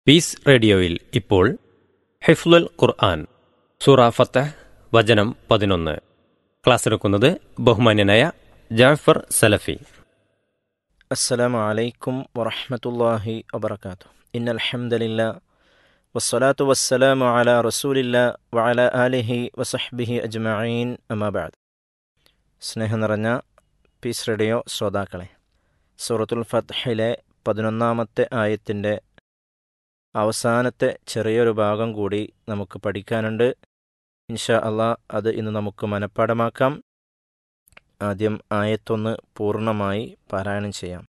piece റേഡിയോയിൽ ഇപ്പോൾ ഹിഫ്ലുൽ ഖുർആൻ സൂറ ഫത്തഹ് വചനം പതിനൊന്ന് ക്ലാസ് എടുക്കുന്നത് ബഹുമാന്യനായ ജാഫർ സലഫി السلام عليكم ورحمة الله وبركاته إن الحمد لله والصلاة والسلام على رسول الله وعلى آله وصحبه أجمعين أما بعد സ്നേഹം നിറഞ്ഞ പീസ് റേഡിയോ ശ്രോതാക്കളെ സൂറത്തുൽ ഫത്ഹിലെ പതിനൊന്നാമത്തെ ആയത്തിൻ്റെ അവസാനത്തെ ചെറിയൊരു ഭാഗം കൂടി നമുക്ക് പഠിക്കാനുണ്ട് ഇൻഷാ അള്ളാ അത് ഇന്ന് നമുക്ക് മനഃപ്പാടമാക്കാം ആദ്യം ആയത്തൊന്ന് പൂർണ്ണമായി പാരായണം ചെയ്യാം